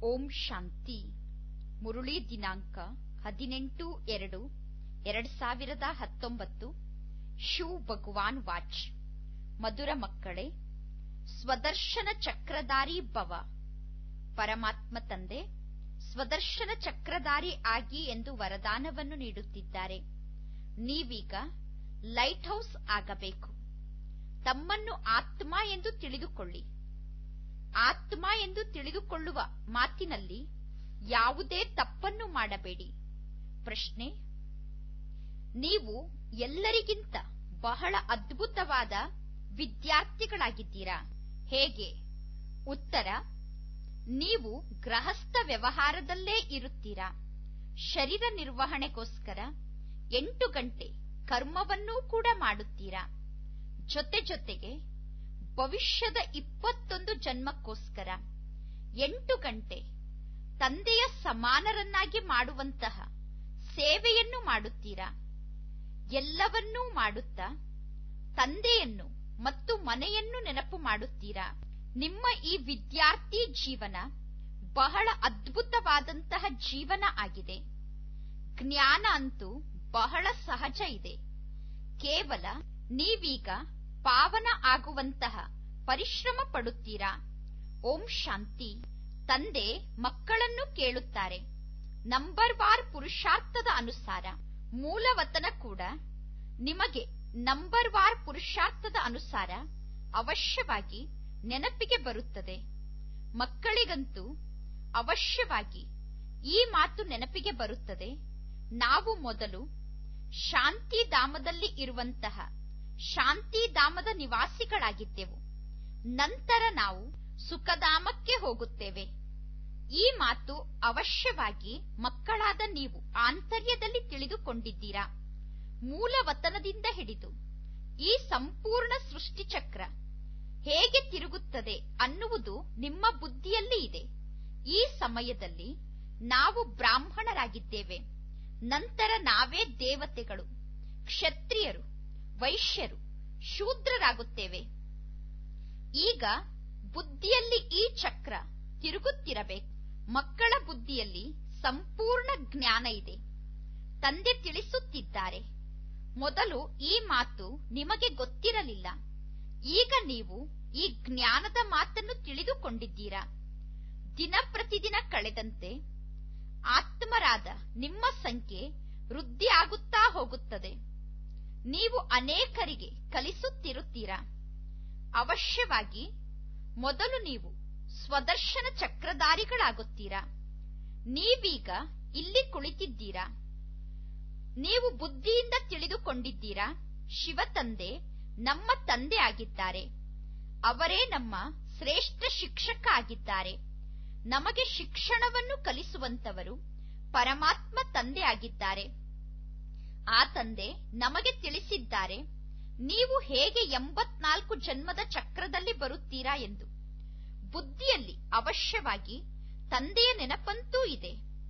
ಓಂ ಶಾಂತಿ ಮುರುಳಿ ದಿನಾಂಕ ಹದಿನೆಂಟು ಎರಡು ಎರಡ್ ಸಾವಿರದ ಹತ್ತೊಂಬತ್ತು ಶೂ ಭಗವಾನ್ ವಾಚ್ ಮಧುರ ಮಕ್ಕಳೇ ಸ್ವದರ್ಶನ ಚಕ್ರಧಾರಿ ಭವ ಪರಮಾತ್ಮ ತಂದೆ ಸ್ವದರ್ಶನ ಚಕ್ರಧಾರಿ ಆಗಿ ಎಂದು ವರದಾನವನ್ನು ನೀಡುತ್ತಿದ್ದಾರೆ ನೀವೀಗ ಲೈಟ್ ಹೌಸ್ ಆಗಬೇಕು ತಮ್ಮನ್ನು ಆತ್ಮ ಎಂದು ತಿಳಿದುಕೊಳ್ಳಿ ಆತ್ಮ ಎಂದು ತಿಳಿದುಕೊಳ್ಳುವ ಮಾತಿನಲ್ಲಿ ಯಾವುದೇ ತಪ್ಪನ್ನು ಮಾಡಬೇಡಿ ಪ್ರಶ್ನೆ ನೀವು ಎಲ್ಲರಿಗಿಂತ ಬಹಳ ಅದ್ಭುತವಾದ ವಿದ್ಯಾರ್ಥಿಗಳಾಗಿದ್ದೀರಾ ಹೇಗೆ ಉತ್ತರ ನೀವು ಗೃಹಸ್ಥ ವ್ಯವಹಾರದಲ್ಲೇ ಇರುತ್ತೀರಾ ಶರೀರ ನಿರ್ವಹಣೆಗೋಸ್ಕರ ಎಂಟು ಗಂಟೆ ಕರ್ಮವನ್ನೂ ಕೂಡ ಮಾಡುತ್ತೀರಾ ಜೊತೆ ಜೊತೆಗೆ ಭವಿಷ್ಯದ ಇಪ್ಪತ್ತೊಂದು ಜನ್ಮಕ್ಕೋಸ್ಕರ ಎಂಟು ಗಂಟೆ ತಂದೆಯ ಸಮಾನರನ್ನಾಗಿ ಮಾಡುವಂತಹ ಸೇವೆಯನ್ನು ಮಾಡುತ್ತೀರಾ ಎಲ್ಲವನ್ನೂ ಮಾಡುತ್ತಾ ತಂದೆಯನ್ನು ಮತ್ತು ಮನೆಯನ್ನು ನೆನಪು ಮಾಡುತ್ತೀರಾ ನಿಮ್ಮ ಈ ವಿದ್ಯಾರ್ಥಿ ಜೀವನ ಬಹಳ ಅದ್ಭುತವಾದಂತಹ ಜೀವನ ಆಗಿದೆ ಜ್ಞಾನ ಅಂತೂ ಬಹಳ ಸಹಜ ಇದೆ ಕೇವಲ ನೀವೀಗ ಪಾವನ ಆಗುವಂತಹ ಪರಿಶ್ರಮ ಪಡುತ್ತೀರಾ ಓಂ ಶಾಂತಿ ತಂದೆ ಮಕ್ಕಳನ್ನು ಕೇಳುತ್ತಾರೆ ನಂಬರ್ ವಾರ್ ಪುರುಷಾರ್ಥದ ಅನುಸಾರ ಮೂಲವತನ ಕೂಡ ನಿಮಗೆ ನಂಬರ್ ವಾರ್ ಪುರುಷಾರ್ಥದ ಅನುಸಾರ ಅವಶ್ಯವಾಗಿ ನೆನಪಿಗೆ ಬರುತ್ತದೆ ಮಕ್ಕಳಿಗಂತೂ ಅವಶ್ಯವಾಗಿ ಈ ಮಾತು ನೆನಪಿಗೆ ಬರುತ್ತದೆ ನಾವು ಮೊದಲು ಶಾಂತಿಧಾಮದಲ್ಲಿ ಇರುವಂತಹ ಶಾಂತಿಧಾಮದ ನಿವಾಸಿಗಳಾಗಿದ್ದೆವು ನಂತರ ನಾವು ಸುಖಧಾಮಕ್ಕೆ ಹೋಗುತ್ತೇವೆ ಈ ಮಾತು ಅವಶ್ಯವಾಗಿ ಮಕ್ಕಳಾದ ನೀವು ಆಂತರ್ಯದಲ್ಲಿ ತಿಳಿದುಕೊಂಡಿದ್ದೀರಾ ಮೂಲವತನದಿಂದ ಹಿಡಿದು ಈ ಸಂಪೂರ್ಣ ಸೃಷ್ಟಿಚಕ್ರ ಹೇಗೆ ತಿರುಗುತ್ತದೆ ಅನ್ನುವುದು ನಿಮ್ಮ ಬುದ್ಧಿಯಲ್ಲಿ ಇದೆ ಈ ಸಮಯದಲ್ಲಿ ನಾವು ಬ್ರಾಹ್ಮಣರಾಗಿದ್ದೇವೆ ನಂತರ ನಾವೇ ದೇವತೆಗಳು ಕ್ಷತ್ರಿಯರು ವೈಶ್ಯರು ಶೂದ್ರರಾಗುತ್ತೇವೆ ಈಗ ಬುದ್ಧಿಯಲ್ಲಿ ಈ ಚಕ್ರ ತಿರುಗುತ್ತಿರಬೇಕು ಮಕ್ಕಳ ಬುದ್ಧಿಯಲ್ಲಿ ಸಂಪೂರ್ಣ ಜ್ಞಾನ ಇದೆ ತಂದೆ ತಿಳಿಸುತ್ತಿದ್ದಾರೆ ಮೊದಲು ಈ ಮಾತು ನಿಮಗೆ ಗೊತ್ತಿರಲಿಲ್ಲ ಈಗ ನೀವು ಈ ಜ್ಞಾನದ ಮಾತನ್ನು ತಿಳಿದುಕೊಂಡಿದ್ದೀರಾ ದಿನ ಪ್ರತಿದಿನ ಕಳೆದಂತೆ ಆತ್ಮರಾದ ನಿಮ್ಮ ಸಂಖ್ಯೆ ವೃದ್ಧಿ ಆಗುತ್ತಾ ಹೋಗುತ್ತದೆ ನೀವು ಅನೇಕರಿಗೆ ಕಲಿಸುತ್ತಿರುತ್ತೀರಾ ಅವಶ್ಯವಾಗಿ ಮೊದಲು ನೀವು ಸ್ವದರ್ಶನ ಚಕ್ರಧಾರಿಗಳಾಗುತ್ತೀರಾ ನೀವೀಗ ಇಲ್ಲಿ ಕುಳಿತಿದ್ದೀರಾ ನೀವು ಬುದ್ಧಿಯಿಂದ ತಿಳಿದುಕೊಂಡಿದ್ದೀರಾ ಶಿವತಂದೆ ನಮ್ಮ ತಂದೆ ಆಗಿದ್ದಾರೆ ಅವರೇ ನಮ್ಮ ಶ್ರೇಷ್ಠ ಶಿಕ್ಷಕ ಆಗಿದ್ದಾರೆ ನಮಗೆ ಶಿಕ್ಷಣವನ್ನು ಕಲಿಸುವಂತವರು ಪರಮಾತ್ಮ ತಂದೆ ಆಗಿದ್ದಾರೆ ಆ ತಂದೆ ನಮಗೆ ತಿಳಿಸಿದ್ದಾರೆ ನೀವು ಹೇಗೆ ಎಂಬತ್ನಾಲ್ಕು ಜನ್ಮದ ಚಕ್ರದಲ್ಲಿ ಬರುತ್ತೀರಾ ಎಂದು ಬುದ್ಧಿಯಲ್ಲಿ ಅವಶ್ಯವಾಗಿ ತಂದೆಯ ನೆನಪಂತೂ ಇದೆ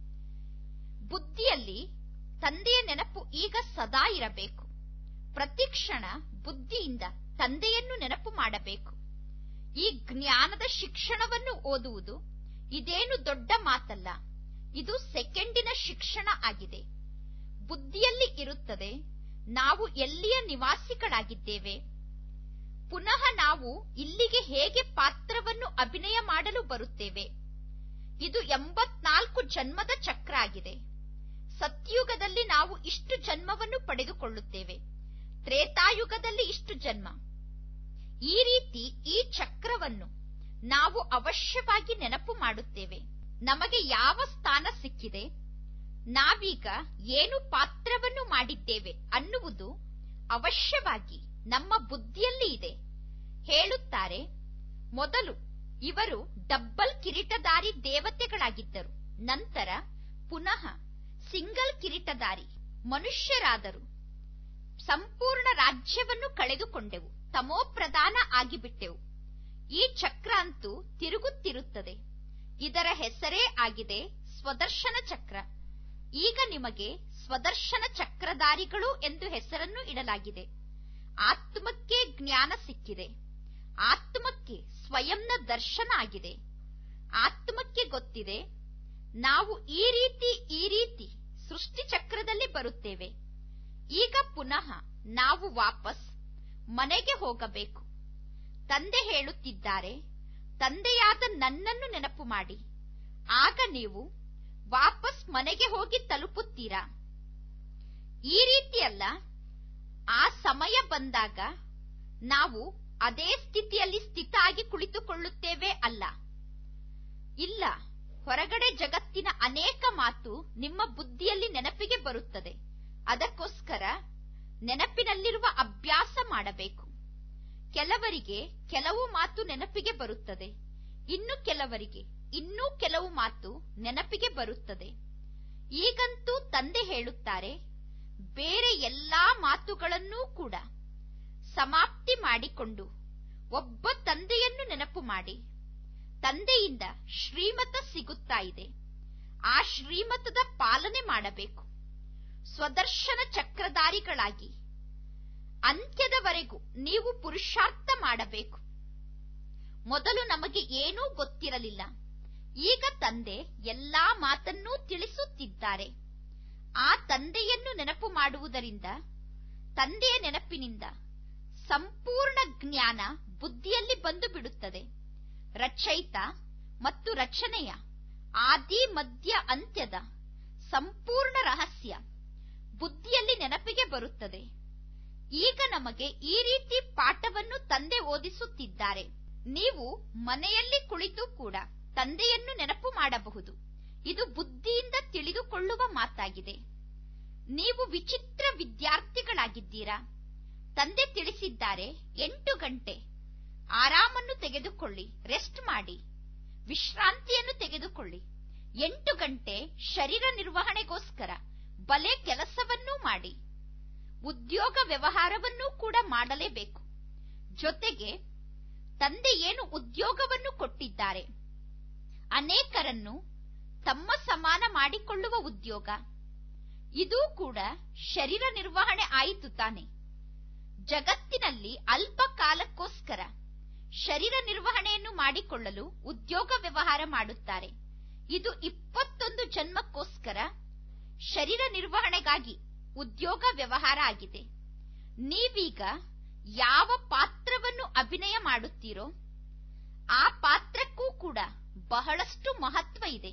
ಬುದ್ಧಿಯಲ್ಲಿ ತಂದೆಯ ನೆನಪು ಈಗ ಸದಾ ಇರಬೇಕು ಪ್ರತಿಕ್ಷಣ ಬುದ್ಧಿಯಿಂದ ತಂದೆಯನ್ನು ನೆನಪು ಮಾಡಬೇಕು ಈ ಜ್ಞಾನದ ಶಿಕ್ಷಣವನ್ನು ಓದುವುದು ಇದೇನು ದೊಡ್ಡ ಮಾತಲ್ಲ ಇದು ಸೆಕೆಂಡಿನ ಶಿಕ್ಷಣ ಆಗಿದೆ ಬುದ್ಧಿಯಲ್ಲಿ ಇರುತ್ತದೆ ನಾವು ಎಲ್ಲಿಯ ನಿವಾಸಿಗಳಾಗಿದ್ದೇವೆ ಪುನಃ ನಾವು ಇಲ್ಲಿಗೆ ಹೇಗೆ ಪಾತ್ರವನ್ನು ಅಭಿನಯ ಮಾಡಲು ಬರುತ್ತೇವೆ ಇದು ಎಂಬತ್ನಾಲ್ಕು ಜನ್ಮದ ಚಕ್ರ ಆಗಿದೆ ಸತ್ಯುಗದಲ್ಲಿ ನಾವು ಇಷ್ಟು ಜನ್ಮವನ್ನು ಪಡೆದುಕೊಳ್ಳುತ್ತೇವೆ ತ್ರೇತಾಯುಗದಲ್ಲಿ ಇಷ್ಟು ಜನ್ಮ ಈ ರೀತಿ ಈ ಚಕ್ರವನ್ನು ನಾವು ಅವಶ್ಯವಾಗಿ ನೆನಪು ಮಾಡುತ್ತೇವೆ ನಮಗೆ ಯಾವ ಸ್ಥಾನ ಸಿಕ್ಕಿದೆ ನಾವೀಗ ಏನು ಪಾತ್ರವನ್ನು ಮಾಡಿದ್ದೇವೆ ಅನ್ನುವುದು ಅವಶ್ಯವಾಗಿ ನಮ್ಮ ಬುದ್ಧಿಯಲ್ಲಿ ಇದೆ ಹೇಳುತ್ತಾರೆ ಮೊದಲು ಇವರು ಡಬ್ಬಲ್ ಕಿರೀಟದಾರಿ ದೇವತೆಗಳಾಗಿದ್ದರು ನಂತರ ಪುನಃ ಸಿಂಗಲ್ ಕಿರೀಟದಾರಿ ಮನುಷ್ಯರಾದರು ಸಂಪೂರ್ಣ ರಾಜ್ಯವನ್ನು ಕಳೆದುಕೊಂಡೆವು ತಮೋಪ್ರಧಾನ ಆಗಿಬಿಟ್ಟೆವು ಈ ಚಕ್ರ ಅಂತೂ ತಿರುಗುತ್ತಿರುತ್ತದೆ ಇದರ ಹೆಸರೇ ಆಗಿದೆ ಸ್ವದರ್ಶನ ಚಕ್ರ ಈಗ ನಿಮಗೆ ಸ್ವದರ್ಶನ ಚಕ್ರಧಾರಿಗಳು ಎಂದು ಹೆಸರನ್ನು ಇಡಲಾಗಿದೆ ಆತ್ಮಕ್ಕೆ ಜ್ಞಾನ ಸಿಕ್ಕಿದೆ ಆತ್ಮಕ್ಕೆ ಸ್ವಯಂನ ದರ್ಶನ ಆಗಿದೆ ಆತ್ಮಕ್ಕೆ ಗೊತ್ತಿದೆ ಗೊತ್ತಿದೆ ನಾವು ಈ ರೀತಿ ಈ ರೀತಿ ಸೃಷ್ಟಿ ಚಕ್ರದಲ್ಲಿ ಬರುತ್ತೇವೆ ಈಗ ಪುನಃ ನಾವು ವಾಪಸ್ ಮನೆಗೆ ಹೋಗಬೇಕು ತಂದೆ ಹೇಳುತ್ತಿದ್ದಾರೆ ತಂದೆಯಾದ ನನ್ನನ್ನು ನೆನಪು ಮಾಡಿ ಆಗ ನೀವು ವಾಪಸ್ ಮನೆಗೆ ಹೋಗಿ ತಲುಪುತ್ತೀರಾ ಈ ರೀತಿಯಲ್ಲ ಆ ಸಮಯ ಬಂದಾಗ ನಾವು ಅದೇ ಸ್ಥಿತಿಯಲ್ಲಿ ಸ್ಥಿತ ಆಗಿ ಕುಳಿತುಕೊಳ್ಳುತ್ತೇವೆ ಅಲ್ಲ ಇಲ್ಲ ಹೊರಗಡೆ ಜಗತ್ತಿನ ಅನೇಕ ಮಾತು ನಿಮ್ಮ ಬುದ್ಧಿಯಲ್ಲಿ ನೆನಪಿಗೆ ಬರುತ್ತದೆ ಅದಕ್ಕೋಸ್ಕರ ನೆನಪಿನಲ್ಲಿರುವ ಅಭ್ಯಾಸ ಮಾಡಬೇಕು ಕೆಲವರಿಗೆ ಕೆಲವು ಮಾತು ನೆನಪಿಗೆ ಬರುತ್ತದೆ ಇನ್ನು ಕೆಲವರಿಗೆ ಇನ್ನೂ ಕೆಲವು ಮಾತು ನೆನಪಿಗೆ ಬರುತ್ತದೆ ಈಗಂತೂ ತಂದೆ ಹೇಳುತ್ತಾರೆ ಬೇರೆ ಎಲ್ಲಾ ಮಾತುಗಳನ್ನೂ ಕೂಡ ಸಮಾಪ್ತಿ ಮಾಡಿಕೊಂಡು ಒಬ್ಬ ತಂದೆಯನ್ನು ನೆನಪು ಮಾಡಿ ತಂದೆಯಿಂದ ಶ್ರೀಮತ ಸಿಗುತ್ತಾ ಇದೆ ಆ ಶ್ರೀಮತದ ಪಾಲನೆ ಮಾಡಬೇಕು ಸ್ವದರ್ಶನ ಚಕ್ರಧಾರಿಗಳಾಗಿ ಅಂತ್ಯದವರೆಗೂ ನೀವು ಪುರುಷಾರ್ಥ ಮಾಡಬೇಕು ಮೊದಲು ನಮಗೆ ಏನೂ ಗೊತ್ತಿರಲಿಲ್ಲ ಈಗ ತಂದೆ ಎಲ್ಲಾ ಮಾತನ್ನೂ ತಿಳಿಸುತ್ತಿದ್ದಾರೆ ಆ ತಂದೆಯನ್ನು ನೆನಪು ಮಾಡುವುದರಿಂದ ತಂದೆಯ ನೆನಪಿನಿಂದ ಸಂಪೂರ್ಣ ಜ್ಞಾನ ಬುದ್ಧಿಯಲ್ಲಿ ಬಂದು ಬಿಡುತ್ತದೆ ರಚಯಿತ ಮತ್ತು ರಚನೆಯ ಆದಿ ಮಧ್ಯ ಅಂತ್ಯದ ಸಂಪೂರ್ಣ ರಹಸ್ಯ ಬುದ್ಧಿಯಲ್ಲಿ ನೆನಪಿಗೆ ಬರುತ್ತದೆ ಈಗ ನಮಗೆ ಈ ರೀತಿ ಪಾಠವನ್ನು ತಂದೆ ಓದಿಸುತ್ತಿದ್ದಾರೆ ನೀವು ಮನೆಯಲ್ಲಿ ಕುಳಿತು ಕೂಡ ತಂದೆಯನ್ನು ನೆನಪು ಮಾಡಬಹುದು ಇದು ಬುದ್ಧಿಯಿಂದ ತಿಳಿದುಕೊಳ್ಳುವ ಮಾತಾಗಿದೆ ನೀವು ವಿಚಿತ್ರ ವಿದ್ಯಾರ್ಥಿಗಳಾಗಿದ್ದೀರಾ ತಂದೆ ತಿಳಿಸಿದ್ದಾರೆ ಎಂಟು ಗಂಟೆ ಆರಾಮನ್ನು ತೆಗೆದುಕೊಳ್ಳಿ ರೆಸ್ಟ್ ಮಾಡಿ ವಿಶ್ರಾಂತಿಯನ್ನು ತೆಗೆದುಕೊಳ್ಳಿ ಎಂಟು ಗಂಟೆ ಶರೀರ ನಿರ್ವಹಣೆಗೋಸ್ಕರ ಬಲೆ ಕೆಲಸವನ್ನೂ ಮಾಡಿ ಉದ್ಯೋಗ ವ್ಯವಹಾರವನ್ನೂ ಕೂಡ ಮಾಡಲೇಬೇಕು ಜೊತೆಗೆ ತಂದೆ ಏನು ಉದ್ಯೋಗವನ್ನು ಕೊಟ್ಟಿದ್ದಾರೆ ಅನೇಕರನ್ನು ತಮ್ಮ ಸಮಾನ ಮಾಡಿಕೊಳ್ಳುವ ಉದ್ಯೋಗ ಇದೂ ಕೂಡ ಶರೀರ ನಿರ್ವಹಣೆ ಆಯಿತು ತಾನೆ ಜಗತ್ತಿನಲ್ಲಿ ಅಲ್ಪ ಕಾಲಕ್ಕೋಸ್ಕರ ಶರೀರ ನಿರ್ವಹಣೆಯನ್ನು ಮಾಡಿಕೊಳ್ಳಲು ಉದ್ಯೋಗ ವ್ಯವಹಾರ ಮಾಡುತ್ತಾರೆ ಇದು ಇಪ್ಪತ್ತೊಂದು ಜನ್ಮಕ್ಕೋಸ್ಕರ ಶರೀರ ನಿರ್ವಹಣೆಗಾಗಿ ಉದ್ಯೋಗ ವ್ಯವಹಾರ ಆಗಿದೆ ನೀವೀಗ ಯಾವ ಪಾತ್ರವನ್ನು ಅಭಿನಯ ಮಾಡುತ್ತೀರೋ ಆ ಪಾತ್ರಕ್ಕೂ ಕೂಡ ಬಹಳಷ್ಟು ಮಹತ್ವ ಇದೆ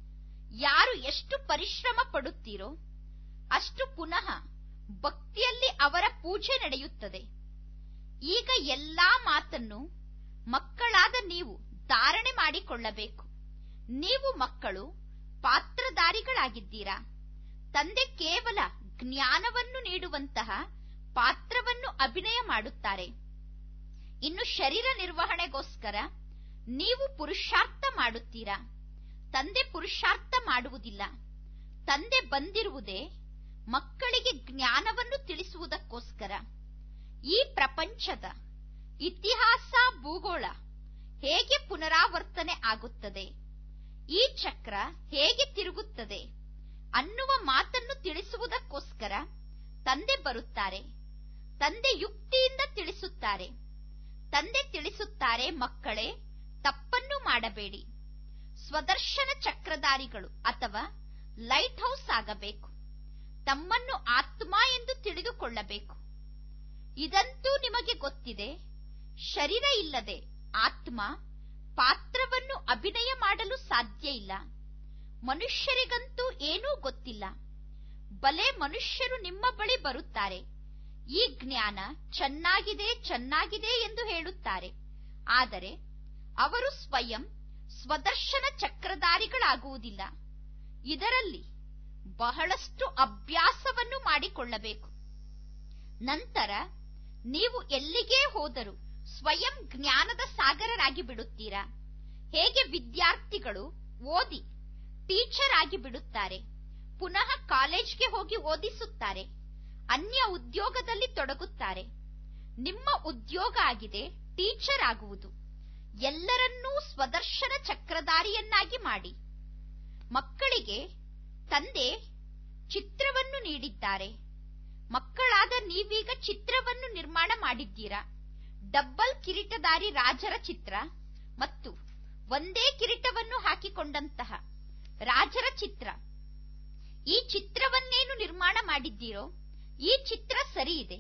ಯಾರು ಎಷ್ಟು ಪರಿಶ್ರಮ ಪಡುತ್ತೀರೋ ಅಷ್ಟು ಪುನಃ ಭಕ್ತಿಯಲ್ಲಿ ಅವರ ಪೂಜೆ ನಡೆಯುತ್ತದೆ ಈಗ ಎಲ್ಲಾ ಮಾತನ್ನು ಮಕ್ಕಳಾದ ನೀವು ಧಾರಣೆ ಮಾಡಿಕೊಳ್ಳಬೇಕು ನೀವು ಮಕ್ಕಳು ಪಾತ್ರಧಾರಿಗಳಾಗಿದ್ದೀರಾ ತಂದೆ ಕೇವಲ ಜ್ಞಾನವನ್ನು ನೀಡುವಂತಹ ಪಾತ್ರವನ್ನು ಅಭಿನಯ ಮಾಡುತ್ತಾರೆ ಇನ್ನು ಶರೀರ ನಿರ್ವಹಣೆಗೋಸ್ಕರ ನೀವು ಪುರುಷಾರ್ಥ ಮಾಡುತ್ತೀರಾ ತಂದೆ ಪುರುಷಾರ್ಥ ಮಾಡುವುದಿಲ್ಲ ತಂದೆ ಬಂದಿರುವುದೇ ಮಕ್ಕಳಿಗೆ ಜ್ಞಾನವನ್ನು ತಿಳಿಸುವುದಕ್ಕೋಸ್ಕರ ಈ ಪ್ರಪಂಚದ ಇತಿಹಾಸ ಭೂಗೋಳ ಹೇಗೆ ಪುನರಾವರ್ತನೆ ಆಗುತ್ತದೆ ಈ ಚಕ್ರ ಹೇಗೆ ತಿರುಗುತ್ತದೆ ಅನ್ನುವ ಮಾತನ್ನು ತಿಳಿಸುವುದಕ್ಕೋಸ್ಕರ ತಂದೆ ಬರುತ್ತಾರೆ ತಂದೆ ಯುಕ್ತಿಯಿಂದ ತಿಳಿಸುತ್ತಾರೆ ತಂದೆ ತಿಳಿಸುತ್ತಾರೆ ಮಕ್ಕಳೇ ತಪ್ಪನ್ನು ಮಾಡಬೇಡಿ ಸ್ವದರ್ಶನ ಚಕ್ರಧಾರಿಗಳು ಅಥವಾ ಲೈಟ್ ಹೌಸ್ ಆಗಬೇಕು ತಮ್ಮನ್ನು ಆತ್ಮ ಎಂದು ತಿಳಿದುಕೊಳ್ಳಬೇಕು ಇದಂತೂ ನಿಮಗೆ ಗೊತ್ತಿದೆ ಶರೀರ ಇಲ್ಲದೆ ಆತ್ಮ ಪಾತ್ರವನ್ನು ಅಭಿನಯ ಮಾಡಲು ಸಾಧ್ಯ ಇಲ್ಲ ಮನುಷ್ಯರಿಗಂತೂ ಏನೂ ಗೊತ್ತಿಲ್ಲ ಬಲೆ ಮನುಷ್ಯರು ನಿಮ್ಮ ಬಳಿ ಬರುತ್ತಾರೆ ಈ ಜ್ಞಾನ ಚೆನ್ನಾಗಿದೆ ಚೆನ್ನಾಗಿದೆ ಎಂದು ಹೇಳುತ್ತಾರೆ ಆದರೆ ಅವರು ಸ್ವಯಂ ಸ್ವದರ್ಶನ ಚಕ್ರಧಾರಿಗಳಾಗುವುದಿಲ್ಲ ಇದರಲ್ಲಿ ಬಹಳಷ್ಟು ಅಭ್ಯಾಸವನ್ನು ಮಾಡಿಕೊಳ್ಳಬೇಕು ನಂತರ ನೀವು ಎಲ್ಲಿಗೇ ಹೋದರೂ ಸ್ವಯಂ ಜ್ಞಾನದ ಸಾಗರರಾಗಿ ಬಿಡುತ್ತೀರಾ ಹೇಗೆ ವಿದ್ಯಾರ್ಥಿಗಳು ಓದಿ ಟೀಚರ್ ಆಗಿ ಬಿಡುತ್ತಾರೆ ಪುನಃ ಕಾಲೇಜ್ಗೆ ಹೋಗಿ ಓದಿಸುತ್ತಾರೆ ಅನ್ಯ ಉದ್ಯೋಗದಲ್ಲಿ ತೊಡಗುತ್ತಾರೆ ನಿಮ್ಮ ಉದ್ಯೋಗ ಆಗಿದೆ ಟೀಚರ್ ಆಗುವುದು ಎಲ್ಲರನ್ನೂ ಸ್ವದರ್ಶನ ಚಕ್ರಧಾರಿಯನ್ನಾಗಿ ಮಾಡಿ ಮಕ್ಕಳಿಗೆ ತಂದೆ ಚಿತ್ರವನ್ನು ನೀಡಿದ್ದಾರೆ ಮಕ್ಕಳಾದ ನೀವೀಗ ಚಿತ್ರವನ್ನು ನಿರ್ಮಾಣ ಮಾಡಿದ್ದೀರಾ ಡಬ್ಬಲ್ ಕಿರೀಟಧಾರಿ ರಾಜರ ಚಿತ್ರ ಮತ್ತು ಒಂದೇ ಕಿರೀಟವನ್ನು ಹಾಕಿಕೊಂಡಂತಹ ರಾಜರ ಚಿತ್ರ ಈ ಚಿತ್ರವನ್ನೇನು ನಿರ್ಮಾಣ ಮಾಡಿದ್ದೀರೋ ಈ ಚಿತ್ರ ಸರಿ ಇದೆ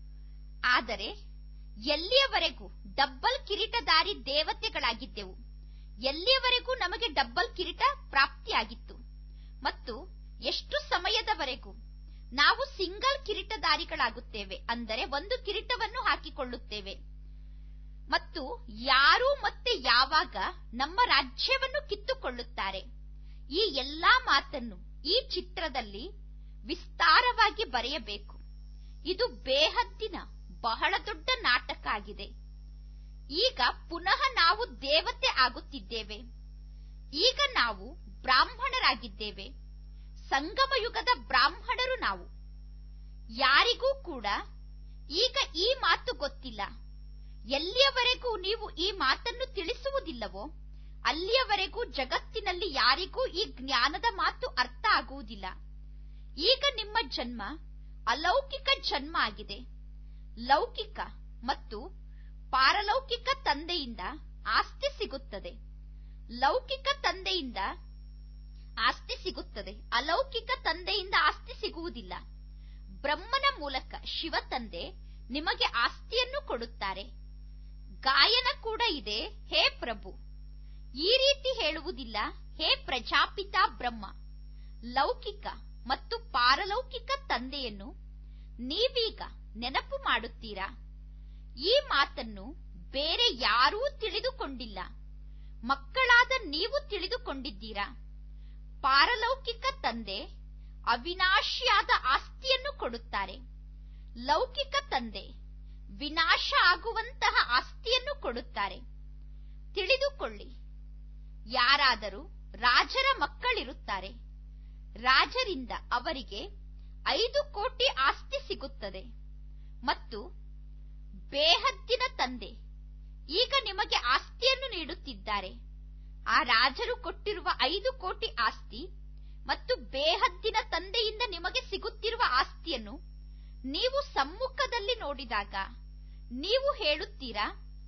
ಆದರೆ ಎಲ್ಲಿಯವರೆಗೂ ಡಬ್ಬಲ್ ಕಿರೀಟಧಾರಿ ದೇವತೆಗಳಾಗಿದ್ದೆವು ಎಲ್ಲಿಯವರೆಗೂ ನಮಗೆ ಡಬ್ಬಲ್ ಕಿರೀಟ ಪ್ರಾಪ್ತಿಯಾಗಿತ್ತು ಮತ್ತು ಎಷ್ಟು ಸಮಯದವರೆಗೂ ನಾವು ಸಿಂಗಲ್ ಕಿರೀಟಧಾರಿಗಳಾಗುತ್ತೇವೆ ಅಂದರೆ ಒಂದು ಕಿರೀಟವನ್ನು ಹಾಕಿಕೊಳ್ಳುತ್ತೇವೆ ಮತ್ತು ಯಾರು ಮತ್ತೆ ಯಾವಾಗ ನಮ್ಮ ರಾಜ್ಯವನ್ನು ಕಿತ್ತುಕೊಳ್ಳುತ್ತಾರೆ ಈ ಎಲ್ಲಾ ಮಾತನ್ನು ಈ ಚಿತ್ರದಲ್ಲಿ ವಿಸ್ತಾರವಾಗಿ ಬರೆಯಬೇಕು ಇದು ಬೇಹದ್ದಿನ ಬಹಳ ದೊಡ್ಡ ನಾಟಕ ಆಗಿದೆ ಈಗ ಪುನಃ ನಾವು ದೇವತೆ ಆಗುತ್ತಿದ್ದೇವೆ ಈಗ ನಾವು ಬ್ರಾಹ್ಮಣರಾಗಿದ್ದೇವೆ ಸಂಗಮ ಯುಗದ ಬ್ರಾಹ್ಮಣರು ನಾವು ಯಾರಿಗೂ ಕೂಡ ಈಗ ಈ ಮಾತು ಗೊತ್ತಿಲ್ಲ ಎಲ್ಲಿಯವರೆಗೂ ನೀವು ಈ ಮಾತನ್ನು ತಿಳಿಸುವುದಿಲ್ಲವೋ ಅಲ್ಲಿಯವರೆಗೂ ಜಗತ್ತಿನಲ್ಲಿ ಯಾರಿಗೂ ಈ ಜ್ಞಾನದ ಮಾತು ಅರ್ಥ ಆಗುವುದಿಲ್ಲ ಈಗ ನಿಮ್ಮ ಜನ್ಮ ಅಲೌಕಿಕ ಜನ್ಮ ಆಗಿದೆ ಲೌಕಿಕ ಮತ್ತು ಪಾರಲೌಕಿಕ ತಂದೆಯಿಂದ ಆಸ್ತಿ ಸಿಗುತ್ತದೆ ಲೌಕಿಕ ತಂದೆಯಿಂದ ಆಸ್ತಿ ಸಿಗುತ್ತದೆ ಅಲೌಕಿಕ ತಂದೆಯಿಂದ ಆಸ್ತಿ ಸಿಗುವುದಿಲ್ಲ ಬ್ರಹ್ಮನ ಮೂಲಕ ಶಿವ ತಂದೆ ನಿಮಗೆ ಆಸ್ತಿಯನ್ನು ಕೊಡುತ್ತಾರೆ ಗಾಯನ ಕೂಡ ಇದೆ ಹೇ ಪ್ರಭು ಈ ರೀತಿ ಹೇಳುವುದಿಲ್ಲ ಹೇ ಪ್ರಜಾಪಿತ ಬ್ರಹ್ಮ ಲೌಕಿಕ ಮತ್ತು ಪಾರಲೌಕಿಕ ತಂದೆಯನ್ನು ನೀವೀಗ ನೆನಪು ಮಾಡುತ್ತೀರಾ ಈ ಮಾತನ್ನು ಬೇರೆ ಯಾರೂ ತಿಳಿದುಕೊಂಡಿಲ್ಲ ಮಕ್ಕಳಾದ ನೀವು ತಿಳಿದುಕೊಂಡಿದ್ದೀರಾ ಪಾರಲೌಕಿಕ ತಂದೆ ಅವಿನಾಶಿಯಾದ ಆಸ್ತಿಯನ್ನು ಕೊಡುತ್ತಾರೆ ಲೌಕಿಕ ತಂದೆ ವಿನಾಶ ಆಗುವಂತಹ ಆಸ್ತಿಯನ್ನು ಕೊಡುತ್ತಾರೆ ತಿಳಿದುಕೊಳ್ಳಿ ಯಾರಾದರೂ ರಾಜರ ಮಕ್ಕಳಿರುತ್ತಾರೆ ರಾಜರಿಂದ ಅವರಿಗೆ ಐದು ಕೋಟಿ ಆಸ್ತಿ ಸಿಗುತ್ತದೆ ಮತ್ತು ಬೇಹದ್ದಿನ ತಂದೆ ಈಗ ನಿಮಗೆ ಆಸ್ತಿಯನ್ನು ನೀಡುತ್ತಿದ್ದಾರೆ ಆ ರಾಜರು ಕೊಟ್ಟಿರುವ ಐದು ಕೋಟಿ ಆಸ್ತಿ ಮತ್ತು ಬೇಹದ್ದಿನ ತಂದೆಯಿಂದ ನಿಮಗೆ ಸಿಗುತ್ತಿರುವ ಆಸ್ತಿಯನ್ನು ನೀವು ಸಮ್ಮುಖದಲ್ಲಿ ನೋಡಿದಾಗ ನೀವು ಹೇಳುತ್ತೀರಾ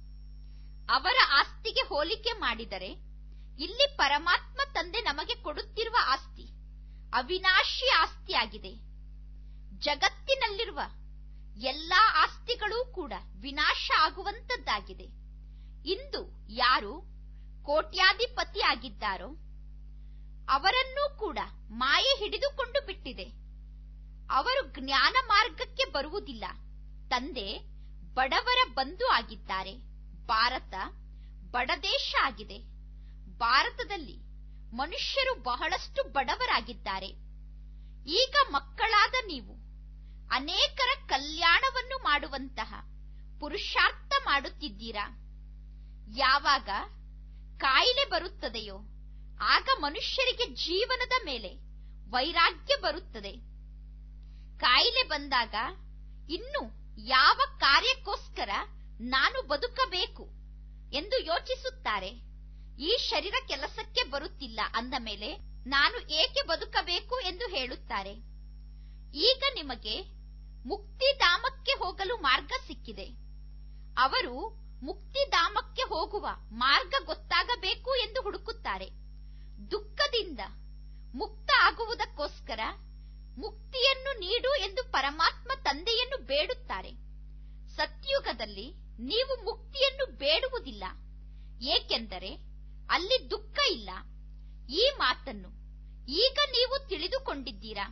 ಅವರ ಆಸ್ತಿಗೆ ಹೋಲಿಕೆ ಮಾಡಿದರೆ ಇಲ್ಲಿ ಪರಮಾತ್ಮ ತಂದೆ ನಮಗೆ ಕೊಡುತ್ತಿರುವ ಆಸ್ತಿ ಅವಿನಾಶಿ ಆಸ್ತಿಯಾಗಿದೆ ಜಗತ್ತಿನಲ್ಲಿರುವ ಎಲ್ಲಾ ಆಸ್ತಿಗಳೂ ಕೂಡ ವಿನಾಶ ಆಗುವಂತದ್ದಾಗಿದೆ ಇಂದು ಯಾರು ಕೋಟ್ಯಾಧಿಪತಿ ಆಗಿದ್ದಾರೋ ಅವರನ್ನೂ ಕೂಡ ಮಾಯೆ ಹಿಡಿದುಕೊಂಡು ಬಿಟ್ಟಿದೆ ಅವರು ಜ್ಞಾನ ಮಾರ್ಗಕ್ಕೆ ಬರುವುದಿಲ್ಲ ತಂದೆ ಬಡವರ ಬಂಧು ಆಗಿದ್ದಾರೆ ಭಾರತ ಬಡದೇಶ ಆಗಿದೆ ಭಾರತದಲ್ಲಿ ಮನುಷ್ಯರು ಬಹಳಷ್ಟು ಬಡವರಾಗಿದ್ದಾರೆ ಈಗ ಮಕ್ಕಳಾದ ನೀವು ಅನೇಕರ ಕಲ್ಯಾಣವನ್ನು ಮಾಡುವಂತಹ ಪುರುಷಾರ್ಥ ಮಾಡುತ್ತಿದ್ದೀರಾ ಯಾವಾಗ ಕಾಯಿಲೆ ಬರುತ್ತದೆಯೋ ಆಗ ಮನುಷ್ಯರಿಗೆ ಜೀವನದ ಮೇಲೆ ವೈರಾಗ್ಯ ಬರುತ್ತದೆ ಕಾಯಿಲೆ ಬಂದಾಗ ಇನ್ನು ಯಾವ ಕಾರ್ಯಕ್ಕೋಸ್ಕರ ನಾನು ಬದುಕಬೇಕು ಎಂದು ಯೋಚಿಸುತ್ತಾರೆ ಈ ಶರೀರ ಕೆಲಸಕ್ಕೆ ಬರುತ್ತಿಲ್ಲ ಅಂದ ಮೇಲೆ ನಾನು ಏಕೆ ಬದುಕಬೇಕು ಎಂದು ಹೇಳುತ್ತಾರೆ ಈಗ ನಿಮಗೆ ಮುಕ್ತಿಧಾಮಕ್ಕೆ ಹೋಗಲು ಮಾರ್ಗ ಸಿಕ್ಕಿದೆ ಅವರು ಮುಕ್ತಿಧಾಮಕ್ಕೆ ಹೋಗುವ ಮಾರ್ಗ ಗೊತ್ತಾಗಬೇಕು ಎಂದು ಹುಡುಕುತ್ತಾರೆ ದುಃಖದಿಂದ ಮುಕ್ತ ಆಗುವುದಕ್ಕೋಸ್ಕರ ಮುಕ್ತಿಯನ್ನು ನೀಡು ಎಂದು ಪರಮಾತ್ಮ ತಂದೆಯನ್ನು ಬೇಡುತ್ತಾರೆ ಸತ್ಯುಗದಲ್ಲಿ ನೀವು ಮುಕ್ತಿಯನ್ನು ಬೇಡುವುದಿಲ್ಲ ಏಕೆಂದರೆ ಅಲ್ಲಿ ದುಃಖ ಇಲ್ಲ ಈ ಮಾತನ್ನು ಈಗ ನೀವು ತಿಳಿದುಕೊಂಡಿದ್ದೀರಾ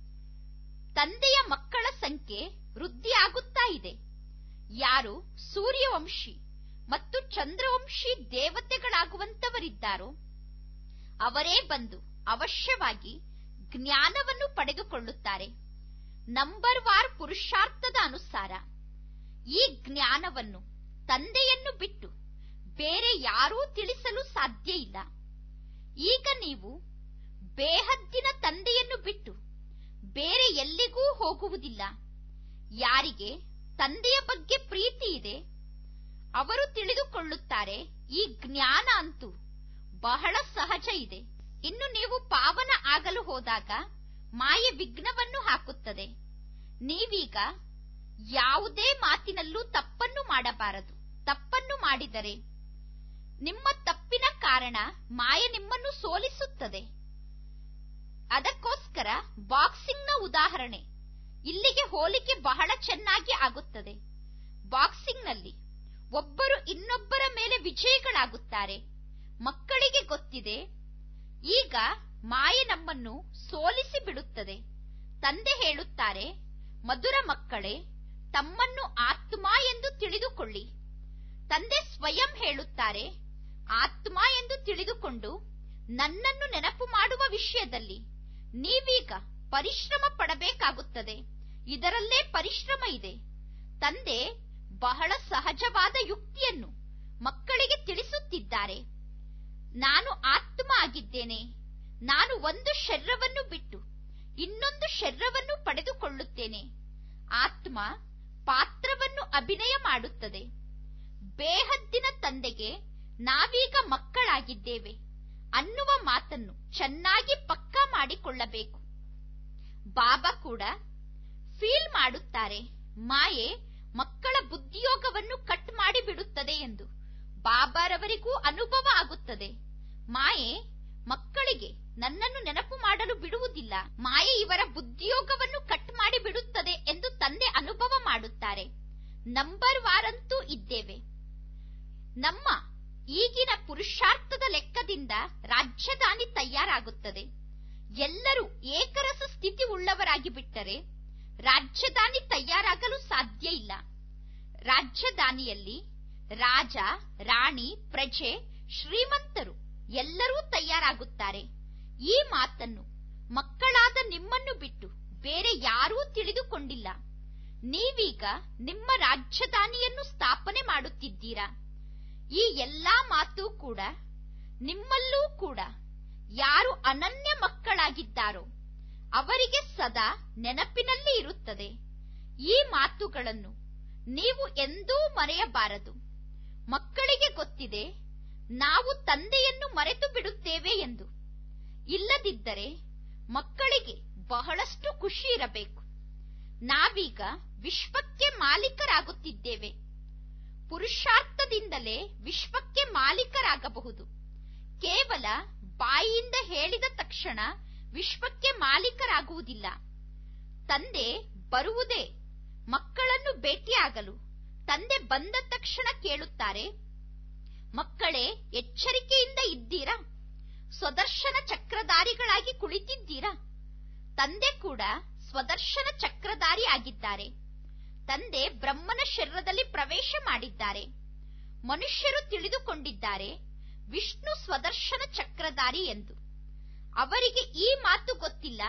ತಂದೆಯ ಮಕ್ಕಳ ಸಂಖ್ಯೆ ವೃದ್ಧಿಯಾಗುತ್ತಾ ಇದೆ ಯಾರು ಸೂರ್ಯವಂಶಿ ಮತ್ತು ಚಂದ್ರವಂಶಿ ದೇವತೆಗಳಾಗುವಂತವರಿದ್ದಾರೋ ಅವರೇ ಬಂದು ಅವಶ್ಯವಾಗಿ ಜ್ಞಾನವನ್ನು ಪಡೆದುಕೊಳ್ಳುತ್ತಾರೆ ನಂಬರ್ ವಾರ್ ಪುರುಷಾರ್ಥದ ಅನುಸಾರ ಈ ಜ್ಞಾನವನ್ನು ತಂದೆಯನ್ನು ಬಿಟ್ಟು ಬೇರೆ ಯಾರೂ ತಿಳಿಸಲು ಸಾಧ್ಯ ಇಲ್ಲ ಈಗ ನೀವು ಬೇಹದ್ದಿನ ತಂದೆಯನ್ನು ಬಿಟ್ಟು ಬೇರೆ ಎಲ್ಲಿಗೂ ಹೋಗುವುದಿಲ್ಲ ಯಾರಿಗೆ ತಂದೆಯ ಬಗ್ಗೆ ಪ್ರೀತಿ ಇದೆ ಅವರು ತಿಳಿದುಕೊಳ್ಳುತ್ತಾರೆ ಈ ಜ್ಞಾನ ಅಂತೂ ಬಹಳ ಸಹಜ ಇದೆ ಇನ್ನು ನೀವು ಪಾವನ ಆಗಲು ಹೋದಾಗ ಮಾಯೆ ವಿಘ್ನವನ್ನು ಹಾಕುತ್ತದೆ ನೀವೀಗ ಯಾವುದೇ ಮಾತಿನಲ್ಲೂ ತಪ್ಪನ್ನು ಮಾಡಬಾರದು ತಪ್ಪನ್ನು ಮಾಡಿದರೆ ನಿಮ್ಮ ತಪ್ಪಿನ ಕಾರಣ ಮಾಯ ನಿಮ್ಮನ್ನು ಸೋಲಿಸುತ್ತದೆ ಅದಕ್ಕೋಸ್ಕರ ಬಾಕ್ಸಿಂಗ್ನ ಉದಾಹರಣೆ ಇಲ್ಲಿಗೆ ಹೋಲಿಕೆ ಬಹಳ ಚೆನ್ನಾಗಿ ಆಗುತ್ತದೆ ಬಾಕ್ಸಿಂಗ್ನಲ್ಲಿ ಒಬ್ಬರು ಇನ್ನೊಬ್ಬರ ಮೇಲೆ ವಿಜಯಿಗಳಾಗುತ್ತಾರೆ ಮಕ್ಕಳಿಗೆ ಗೊತ್ತಿದೆ ಈಗ ಮಾಯೆ ನಮ್ಮನ್ನು ಸೋಲಿಸಿ ಬಿಡುತ್ತದೆ ತಂದೆ ಹೇಳುತ್ತಾರೆ ಮಧುರ ಮಕ್ಕಳೇ ತಮ್ಮನ್ನು ಆತ್ಮ ಎಂದು ತಿಳಿದುಕೊಳ್ಳಿ ತಂದೆ ಸ್ವಯಂ ಹೇಳುತ್ತಾರೆ ಆತ್ಮ ಎಂದು ತಿಳಿದುಕೊಂಡು ನನ್ನನ್ನು ನೆನಪು ಮಾಡುವ ವಿಷಯದಲ್ಲಿ ನೀವೀಗ ಪರಿಶ್ರಮ ಪಡಬೇಕಾಗುತ್ತದೆ ಇದರಲ್ಲೇ ಪರಿಶ್ರಮ ಇದೆ ತಂದೆ ಬಹಳ ಸಹಜವಾದ ಯುಕ್ತಿಯನ್ನು ಮಕ್ಕಳಿಗೆ ತಿಳಿಸುತ್ತಿದ್ದಾರೆ ನಾನು ಆತ್ಮ ಆಗಿದ್ದೇನೆ ನಾನು ಒಂದು ಶರೀರವನ್ನು ಬಿಟ್ಟು ಇನ್ನೊಂದು ಶರೀರವನ್ನು ಪಡೆದುಕೊಳ್ಳುತ್ತೇನೆ ಆತ್ಮ ಪಾತ್ರವನ್ನು ಅಭಿನಯ ಮಾಡುತ್ತದೆ ಬೇಹದ್ದಿನ ತಂದೆಗೆ ನಾವೀಗ ಮಕ್ಕಳಾಗಿದ್ದೇವೆ ಅನ್ನುವ ಮಾತನ್ನು ಚೆನ್ನಾಗಿ ಪಕ್ಕಾ ಮಾಡಿಕೊಳ್ಳಬೇಕು ಬಾಬಾ ಕೂಡ ಫೀಲ್ ಮಾಡುತ್ತಾರೆ ಮಾಯೆ ಮಕ್ಕಳ ಬುದ್ಧಿಯೋಗವನ್ನು ಕಟ್ ಮಾಡಿಬಿಡುತ್ತದೆ ಎಂದು ಬಾಬಾರವರಿಗೂ ಅನುಭವ ಆಗುತ್ತದೆ ಮಾಯೆ ಮಕ್ಕಳಿಗೆ ನನ್ನನ್ನು ನೆನಪು ಮಾಡಲು ಬಿಡುವುದಿಲ್ಲ ಮಾಯೆ ಇವರ ಬುದ್ಧಿಯೋಗವನ್ನು ಕಟ್ ಮಾಡಿ ಬಿಡುತ್ತದೆ ಎಂದು ತಂದೆ ಅನುಭವ ಮಾಡುತ್ತಾರೆ ನಂಬರ್ ವಾರಂತೂ ಇದ್ದೇವೆ ನಮ್ಮ ಈಗಿನ ಪುರುಷಾರ್ಥದ ಲೆಕ್ಕದಿಂದ ರಾಜ್ಯದಾನಿ ತಯಾರಾಗುತ್ತದೆ ಎಲ್ಲರೂ ಏಕರಸ ಸ್ಥಿತಿ ಉಳ್ಳವರಾಗಿ ಬಿಟ್ಟರೆ ರಾಜ್ಯದಾನಿ ತಯಾರಾಗಲು ಸಾಧ್ಯ ಇಲ್ಲ ರಾಜ್ಯದಾನಿಯಲ್ಲಿ ರಾಜ ರಾಣಿ ಪ್ರಜೆ ಶ್ರೀಮಂತರು ಎಲ್ಲರೂ ತಯಾರಾಗುತ್ತಾರೆ ಈ ಮಾತನ್ನು ಮಕ್ಕಳಾದ ನಿಮ್ಮನ್ನು ಬಿಟ್ಟು ಬೇರೆ ಯಾರೂ ತಿಳಿದುಕೊಂಡಿಲ್ಲ ನೀವೀಗ ನಿಮ್ಮ ರಾಜ್ಯದಾನಿಯನ್ನು ಸ್ಥಾಪನೆ ಮಾಡುತ್ತಿದ್ದೀರಾ ಈ ಎಲ್ಲಾ ಮಾತು ಕೂಡ ನಿಮ್ಮಲ್ಲೂ ಕೂಡ ಯಾರು ಅನನ್ಯ ಮಕ್ಕಳಾಗಿದ್ದಾರೋ ಅವರಿಗೆ ಸದಾ ನೆನಪಿನಲ್ಲಿ ಇರುತ್ತದೆ ಈ ಮಾತುಗಳನ್ನು ನೀವು ಎಂದೂ ಮರೆಯಬಾರದು ಮಕ್ಕಳಿಗೆ ಗೊತ್ತಿದೆ ನಾವು ತಂದೆಯನ್ನು ಮರೆತು ಬಿಡುತ್ತೇವೆ ಎಂದು ಇಲ್ಲದಿದ್ದರೆ ಮಕ್ಕಳಿಗೆ ಬಹಳಷ್ಟು ಖುಷಿ ಇರಬೇಕು ನಾವೀಗ ವಿಶ್ವಕ್ಕೆ ಮಾಲೀಕರಾಗುತ್ತಿದ್ದೇವೆ ಪುರುಷಾರ್ಥದಿಂದಲೇ ವಿಶ್ವಕ್ಕೆ ಮಾಲೀಕರಾಗಬಹುದು ಕೇವಲ ಬಾಯಿಯಿಂದ ಹೇಳಿದ ತಕ್ಷಣ ವಿಶ್ವಕ್ಕೆ ಮಾಲೀಕರಾಗುವುದಿಲ್ಲ ತಂದೆ ಬರುವುದೇ ಮಕ್ಕಳನ್ನು ಭೇಟಿಯಾಗಲು ತಂದೆ ಬಂದ ತಕ್ಷಣ ಕೇಳುತ್ತಾರೆ ಮಕ್ಕಳೇ ಎಚ್ಚರಿಕೆಯಿಂದ ಇದ್ದೀರಾ ಸ್ವದರ್ಶನ ಚಕ್ರಧಾರಿಗಳಾಗಿ ಕುಳಿತಿದ್ದೀರಾ ತಂದೆ ಕೂಡ ಸ್ವದರ್ಶನ ಚಕ್ರಧಾರಿ ಆಗಿದ್ದಾರೆ ತಂದೆ ಬ್ರಹ್ಮನ ಶರೀರದಲ್ಲಿ ಪ್ರವೇಶ ಮಾಡಿದ್ದಾರೆ ಮನುಷ್ಯರು ತಿಳಿದುಕೊಂಡಿದ್ದಾರೆ ವಿಷ್ಣು ಸ್ವದರ್ಶನ ಚಕ್ರಧಾರಿ ಎಂದು ಅವರಿಗೆ ಈ ಮಾತು ಗೊತ್ತಿಲ್ಲ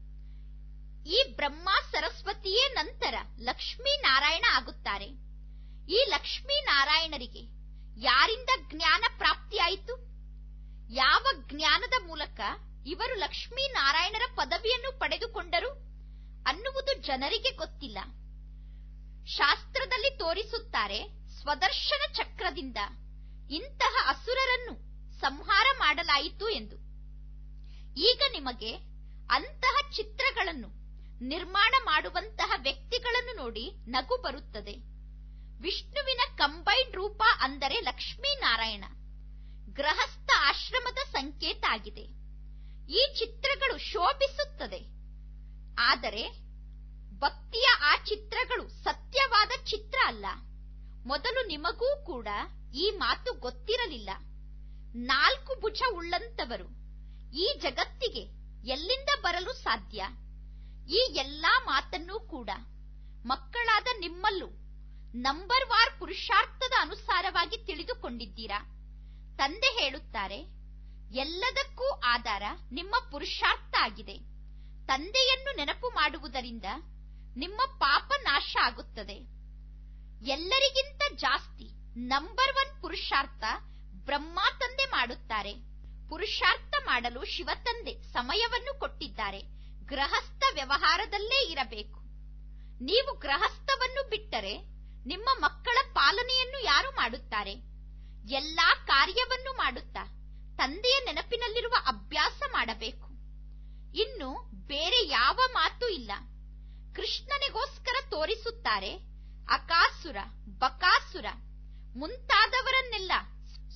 ಈ ಬ್ರಹ್ಮ ಸರಸ್ವತಿಯೇ ನಂತರ ಲಕ್ಷ್ಮೀ ನಾರಾಯಣ ಆಗುತ್ತಾರೆ ಈ ಲಕ್ಷ್ಮೀ ನಾರಾಯಣರಿಗೆ ಯಾರಿಂದ ಜ್ಞಾನ ಪ್ರಾಪ್ತಿಯಾಯಿತು ಯಾವ ಜ್ಞಾನದ ಮೂಲಕ ಇವರು ಲಕ್ಷ್ಮೀ ನಾರಾಯಣರ ಪದವಿಯನ್ನು ಪಡೆದುಕೊಂಡರು ಅನ್ನುವುದು ಜನರಿಗೆ ಗೊತ್ತಿಲ್ಲ ಶಾಸ್ತ್ರದಲ್ಲಿ ತೋರಿಸುತ್ತಾರೆ ಸ್ವದರ್ಶನ ಚಕ್ರದಿಂದ ಇಂತಹ ಅಸುರರನ್ನು ಸಂಹಾರ ಮಾಡಲಾಯಿತು ಎಂದು ಈಗ ನಿಮಗೆ ಅಂತಹ ಚಿತ್ರಗಳನ್ನು ನಿರ್ಮಾಣ ಮಾಡುವಂತಹ ವ್ಯಕ್ತಿಗಳನ್ನು ನೋಡಿ ನಗು ಬರುತ್ತದೆ ವಿಷ್ಣುವಿನ ಕಂಬೈನ್ಡ್ ರೂಪ ಅಂದರೆ ಲಕ್ಷ್ಮೀನಾರಾಯಣ ಗೃಹಸ್ಥ ಆಶ್ರಮದ ಸಂಕೇತ ಆಗಿದೆ ಈ ಚಿತ್ರಗಳು ಶೋಭಿಸುತ್ತದೆ ಆದರೆ ಭಕ್ತಿಯ ಆ ಚಿತ್ರಗಳು ಸತ್ಯವಾದ ಚಿತ್ರ ಅಲ್ಲ ಮೊದಲು ನಿಮಗೂ ಕೂಡ ಈ ಮಾತು ಗೊತ್ತಿರಲಿಲ್ಲ ನಾಲ್ಕು ಭುಜ ಉಳ್ಳಂತವರು ಈ ಜಗತ್ತಿಗೆ ಎಲ್ಲಿಂದ ಬರಲು ಸಾಧ್ಯ ಈ ಎಲ್ಲಾ ಮಾತನ್ನೂ ಕೂಡ ಮಕ್ಕಳಾದ ನಿಮ್ಮಲ್ಲೂ ನಂಬರ್ ವಾರ್ ಪುರುಷಾರ್ಥದ ಅನುಸಾರವಾಗಿ ತಿಳಿದುಕೊಂಡಿದ್ದೀರಾ ತಂದೆ ಹೇಳುತ್ತಾರೆ ಎಲ್ಲದಕ್ಕೂ ಆಧಾರ ನಿಮ್ಮ ಪುರುಷಾರ್ಥ ಆಗಿದೆ ತಂದೆಯನ್ನು ನೆನಪು ಮಾಡುವುದರಿಂದ ನಿಮ್ಮ ಪಾಪ ನಾಶ ಆಗುತ್ತದೆ ಎಲ್ಲರಿಗಿಂತ ಜಾಸ್ತಿ ನಂಬರ್ ಒನ್ ಪುರುಷಾರ್ಥ ಬ್ರಹ್ಮ ತಂದೆ ಮಾಡುತ್ತಾರೆ ಪುರುಷಾರ್ಥ ಮಾಡಲು ಶಿವತಂದೆ ಸಮಯವನ್ನು ಕೊಟ್ಟಿದ್ದಾರೆ ಗೃಹಸ್ಥ ವ್ಯವಹಾರದಲ್ಲೇ ಇರಬೇಕು ನೀವು ಗೃಹಸ್ಥವನ್ನು ಬಿಟ್ಟರೆ ನಿಮ್ಮ ಮಕ್ಕಳ ಪಾಲನೆಯನ್ನು ಯಾರು ಮಾಡುತ್ತಾರೆ ಎಲ್ಲಾ ಕಾರ್ಯವನ್ನು ಮಾಡುತ್ತಾ ತಂದೆಯ ನೆನಪಿನಲ್ಲಿರುವ ಅಭ್ಯಾಸ ಮಾಡಬೇಕು ಇನ್ನು ಬೇರೆ ಯಾವ ಮಾತು ಇಲ್ಲ ಕೃಷ್ಣನಿಗೋಸ್ಕರ ತೋರಿಸುತ್ತಾರೆ ಅಕಾಸುರ ಬಕಾಸುರ ಮುಂತಾದವರನ್ನೆಲ್ಲ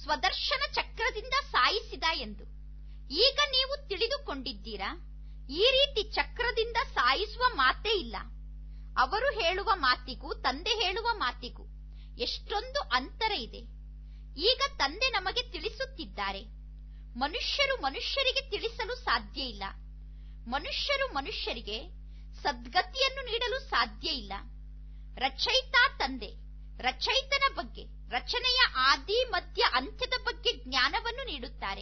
ಸ್ವದರ್ಶನ ಚಕ್ರದಿಂದ ಸಾಯಿಸಿದ ಎಂದು ಈಗ ನೀವು ತಿಳಿದುಕೊಂಡಿದ್ದೀರಾ ಈ ರೀತಿ ಚಕ್ರದಿಂದ ಸಾಯಿಸುವ ಮಾತೇ ಇಲ್ಲ ಅವರು ಹೇಳುವ ಮಾತಿಗೂ ತಂದೆ ಹೇಳುವ ಮಾತಿಗೂ ಎಷ್ಟೊಂದು ಅಂತರ ಇದೆ ಈಗ ತಂದೆ ನಮಗೆ ತಿಳಿಸುತ್ತಿದ್ದಾರೆ ಮನುಷ್ಯರು ಮನುಷ್ಯರಿಗೆ ತಿಳಿಸಲು ಸಾಧ್ಯ ಇಲ್ಲ ಮನುಷ್ಯರು ಮನುಷ್ಯರಿಗೆ ಸದ್ಗತಿಯನ್ನು ನೀಡಲು ಸಾಧ್ಯ ಇಲ್ಲ ರಚಯಿತಾ ತಂದೆ ರಚಯಿತನ ಬಗ್ಗೆ ರಚನೆಯ ಆದಿ ಮಧ್ಯ ಅಂತ್ಯದ ಬಗ್ಗೆ ಜ್ಞಾನವನ್ನು ನೀಡುತ್ತಾರೆ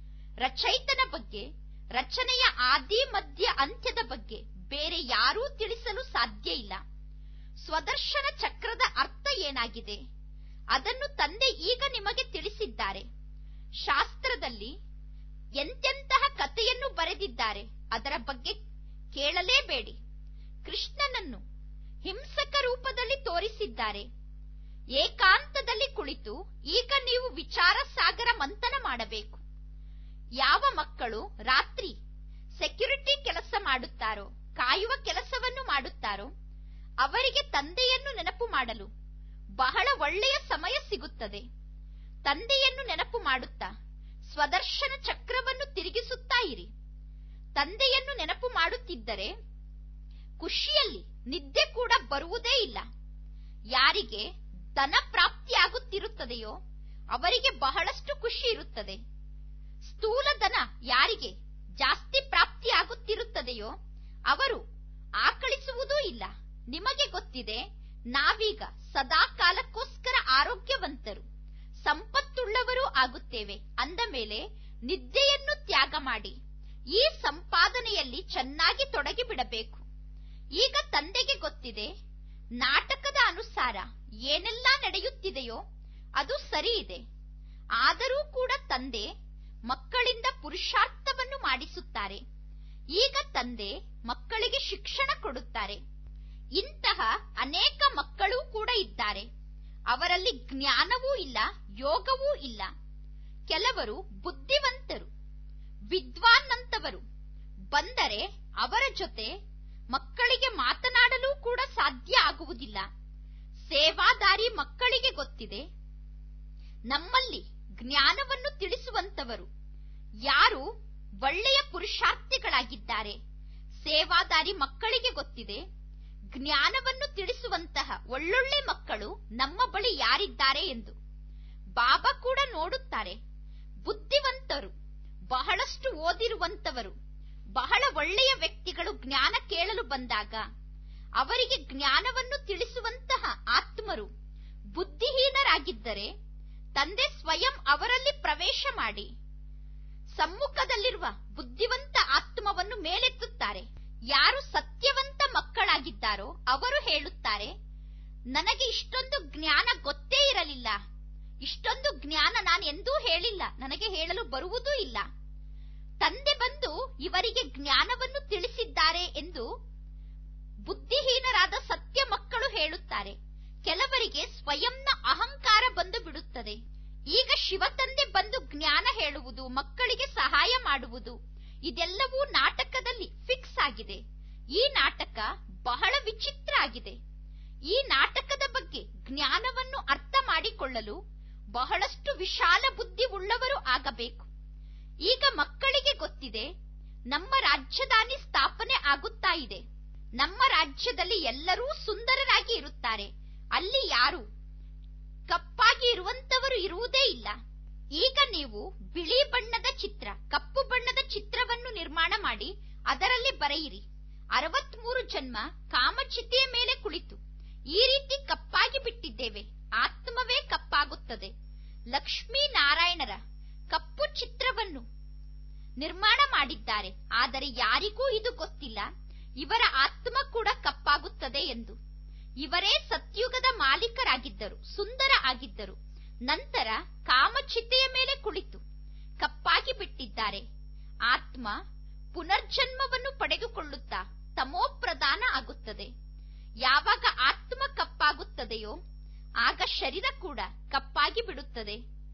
ರಚಯಿತನ ಬಗ್ಗೆ ರಚನೆಯ ಆದಿ ಮಧ್ಯ ಅಂತ್ಯದ ಬಗ್ಗೆ ಬೇರೆ ಯಾರೂ ತಿಳಿಸಲು ಸಾಧ್ಯ ಇಲ್ಲ ಸ್ವದರ್ಶನ ಚಕ್ರದ ಅರ್ಥ ಏನಾಗಿದೆ ಅದನ್ನು ತಂದೆ ಈಗ ನಿಮಗೆ ತಿಳಿಸಿದ್ದಾರೆ ಶಾಸ್ತ್ರದಲ್ಲಿ ಎಂತೆಂತಹ ಕಥೆಯನ್ನು ಬರೆದಿದ್ದಾರೆ ಅದರ ಬಗ್ಗೆ ಕೇಳಲೇಬೇಡಿ ಕೃಷ್ಣನನ್ನು ಹಿಂಸಕ ರೂಪದಲ್ಲಿ ತೋರಿಸಿದ್ದಾರೆ ಏಕಾಂತದಲ್ಲಿ ಕುಳಿತು ಈಗ ನೀವು ವಿಚಾರ ಸಾಗರ ಮಂಥನ ಮಾಡಬೇಕು ಯಾವ ಮಕ್ಕಳು ರಾತ್ರಿ ಸೆಕ್ಯೂರಿಟಿ ಕೆಲಸ ಮಾಡುತ್ತಾರೋ ಕಾಯುವ ಕೆಲಸವನ್ನು ಮಾಡುತ್ತಾರೋ ಅವರಿಗೆ ತಂದೆಯನ್ನು ನೆನಪು ಮಾಡಲು ಬಹಳ ಒಳ್ಳೆಯ ಸಮಯ ಸಿಗುತ್ತದೆ ತಂದೆಯನ್ನು ನೆನಪು ಮಾಡುತ್ತಾ ಸ್ವದರ್ಶನ ಚಕ್ರವನ್ನು ತಿರುಗಿಸುತ್ತಾ ಇರಿ ತಂದೆಯನ್ನು ನೆನಪು ಮಾಡುತ್ತಿದ್ದರೆ ಖುಷಿಯಲ್ಲಿ ನಿದ್ದೆ ಕೂಡ ಬರುವುದೇ ಇಲ್ಲ ಯಾರಿಗೆ ಧನ ಪ್ರಾಪ್ತಿಯಾಗುತ್ತಿರುತ್ತದೆಯೋ ಅವರಿಗೆ ಬಹಳಷ್ಟು ಖುಷಿ ಇರುತ್ತದೆ ಸ್ಥೂಲ ಧನ ಯಾರಿಗೆ ಜಾಸ್ತಿ ಪ್ರಾಪ್ತಿಯಾಗುತ್ತಿರುತ್ತದೆಯೋ ಅವರು ಆಕಳಿಸುವುದೂ ಇಲ್ಲ ನಿಮಗೆ ಗೊತ್ತಿದೆ ನಾವೀಗ ಸದಾ ಕಾಲಕ್ಕೋಸ್ಕರ ಆರೋಗ್ಯವಂತರು ಸಂಪತ್ತುಳ್ಳವರೂ ಆಗುತ್ತೇವೆ ಅಂದ ಮೇಲೆ ನಿದ್ದೆಯನ್ನು ತ್ಯಾಗ ಮಾಡಿ ಈ ಸಂಪಾದನೆಯಲ್ಲಿ ಚೆನ್ನಾಗಿ ತೊಡಗಿಬಿಡಬೇಕು ಈಗ ತಂದೆಗೆ ಗೊತ್ತಿದೆ ನಾಟಕದ ಅನುಸಾರ ಏನೆಲ್ಲ ನಡೆಯುತ್ತಿದೆಯೋ ಅದು ಸರಿ ಇದೆ ಆದರೂ ಕೂಡ ತಂದೆ ಮಕ್ಕಳಿಂದ ಪುರುಷಾರ್ಥವನ್ನು ಮಾಡಿಸುತ್ತಾರೆ ಈಗ ತಂದೆ ಮಕ್ಕಳಿಗೆ ಶಿಕ್ಷಣ ಕೊಡುತ್ತಾರೆ ಇಂತಹ ಅನೇಕ ಮಕ್ಕಳೂ ಕೂಡ ಇದ್ದಾರೆ ಅವರಲ್ಲಿ ಜ್ಞಾನವೂ ಇಲ್ಲ ಯೋಗವೂ ಇಲ್ಲ ಕೆಲವರು ಬುದ್ಧಿವಂತರು ವಿದ್ವಾನ್ನಂತವರು ಬಂದರೆ ಅವರ ಜೊತೆ ಮಕ್ಕಳಿಗೆ ಮಾತನಾಡಲು ಕೂಡ ಸಾಧ್ಯ ಆಗುವುದಿಲ್ಲ ಸೇವಾದಾರಿ ಮಕ್ಕಳಿಗೆ ಗೊತ್ತಿದೆ ನಮ್ಮಲ್ಲಿ ಜ್ಞಾನವನ್ನು ತಿಳಿಸುವಂತವರು ಯಾರು ಒಳ್ಳೆಯ ಪುರುಷಾರ್ಥಿಗಳಾಗಿದ್ದಾರೆ ಸೇವಾದಾರಿ ಮಕ್ಕಳಿಗೆ ಗೊತ್ತಿದೆ ಜ್ಞಾನವನ್ನು ತಿಳಿಸುವಂತಹ ಒಳ್ಳೊಳ್ಳೆ ಮಕ್ಕಳು ನಮ್ಮ ಬಳಿ ಯಾರಿದ್ದಾರೆ ಎಂದು ಬಾಬಾ ಕೂಡ ನೋಡುತ್ತಾರೆ ಬುದ್ಧಿವಂತರು ಬಹಳಷ್ಟು ಓದಿರುವಂತವರು ಬಹಳ ಒಳ್ಳೆಯ ವ್ಯಕ್ತಿಗಳು ಜ್ಞಾನ ಕೇಳಲು ಬಂದಾಗ ಅವರಿಗೆ ಜ್ಞಾನವನ್ನು ತಿಳಿಸುವಂತಹ ಆತ್ಮರು ಬುದ್ಧಿಹೀನರಾಗಿದ್ದರೆ ತಂದೆ ಸ್ವಯಂ ಅವರಲ್ಲಿ ಪ್ರವೇಶ ಮಾಡಿ ಸಮ್ಮುಖದಲ್ಲಿರುವ ಬುದ್ಧಿವಂತ ಆತ್ಮವನ್ನು ಮೇಲೆತ್ತುತ್ತಾರೆ ಯಾರು ಸತ್ಯವಂತ ಮಕ್ಕಳಾಗಿದ್ದಾರೋ ಅವರು ಹೇಳುತ್ತಾರೆ ನನಗೆ ಇಷ್ಟೊಂದು ಜ್ಞಾನ ಗೊತ್ತೇ ಇರಲಿಲ್ಲ ಇಷ್ಟೊಂದು ಜ್ಞಾನ ನಾನು ಎಂದೂ ಹೇಳಿಲ್ಲ ನನಗೆ ಹೇಳಲು ಬರುವುದೂ ಇಲ್ಲ ತಂದೆ ಬಂದು ಇವರಿಗೆ ಜ್ಞಾನವನ್ನು ತಿಳಿಸಿದ್ದಾರೆ ಎಂದು ಬುದ್ಧಿಹೀನರಾದ ಸತ್ಯ ಮಕ್ಕಳು ಹೇಳುತ್ತಾರೆ ಕೆಲವರಿಗೆ ಸ್ವಯಂನ ಅಹಂಕಾರ ಬಂದು ಬಿಡುತ್ತದೆ ಈಗ ಶಿವತಂದೆ ಬಂದು ಜ್ಞಾನ ಹೇಳುವುದು ಮಕ್ಕಳಿಗೆ ಸಹಾಯ ಮಾಡುವುದು ಇದೆಲ್ಲವೂ ನಾಟಕದಲ್ಲಿ ಫಿಕ್ಸ್ ಆಗಿದೆ ಈ ನಾಟಕ ಬಹಳ ವಿಚಿತ್ರ ಆಗಿದೆ ಈ ನಾಟಕದ ಬಗ್ಗೆ ಜ್ಞಾನವನ್ನು ಅರ್ಥ ಮಾಡಿಕೊಳ್ಳಲು ಬಹಳಷ್ಟು ವಿಶಾಲ ಬುದ್ಧಿ ಉಳ್ಳವರು ಆಗಬೇಕು ಈಗ ಮಕ್ಕಳಿಗೆ ಗೊತ್ತಿದೆ ನಮ್ಮ ರಾಜ್ಯದಾನಿ ಸ್ಥಾಪನೆ ಆಗುತ್ತಾ ಇದೆ ನಮ್ಮ ರಾಜ್ಯದಲ್ಲಿ ಎಲ್ಲರೂ ಸುಂದರರಾಗಿ ಇರುತ್ತಾರೆ ಅಲ್ಲಿ ಯಾರು ಕಪ್ಪಾಗಿ ಇರುವಂತವರು ಇರುವುದೇ ಇಲ್ಲ ಈಗ ನೀವು ಬಿಳಿ ಬಣ್ಣದ ಚಿತ್ರ ಕಪ್ಪು ಬಣ್ಣದ ಚಿತ್ರವನ್ನು ನಿರ್ಮಾಣ ಮಾಡಿ ಅದರಲ್ಲಿ ಬರೆಯಿರಿ ಅರವತ್ಮೂರು ಜನ್ಮ ಕಾಮಚಿತೆಯ ಮೇಲೆ ಕುಳಿತು ಈ ರೀತಿ ಕಪ್ಪಾಗಿ ಬಿಟ್ಟಿದ್ದೇವೆ ಆತ್ಮವೇ ಕಪ್ಪಾಗುತ್ತದೆ ಲಕ್ಷ್ಮೀ ನಾರಾಯಣರ ಕಪ್ಪು ಚಿತ್ರವನ್ನು ನಿರ್ಮಾಣ ಮಾಡಿದ್ದಾರೆ ಆದರೆ ಯಾರಿಗೂ ಇದು ಗೊತ್ತಿಲ್ಲ ಇವರ ಆತ್ಮ ಕೂಡ ಕಪ್ಪಾಗುತ್ತದೆ ಎಂದು ಇವರೇ ಸತ್ಯುಗದ ಮಾಲೀಕರಾಗಿದ್ದರು ಸುಂದರ ಆಗಿದ್ದರು ನಂತರ ಕಾಮಚಿತೆಯ ಮೇಲೆ ಕುಳಿತು ಕಪ್ಪಾಗಿ ಬಿಟ್ಟಿದ್ದಾರೆ ಆತ್ಮ ಪುನರ್ಜನ್ಮವನ್ನು ಪಡೆದುಕೊಳ್ಳುತ್ತಾ ತಮೋಪ್ರಧಾನ ಆಗುತ್ತದೆ ಯಾವಾಗ ಆತ್ಮ ಕಪ್ಪಾಗುತ್ತದೆಯೋ ಆಗ ಶರೀರ ಕೂಡ ಕಪ್ಪಾಗಿ ಬಿಡುತ್ತದೆ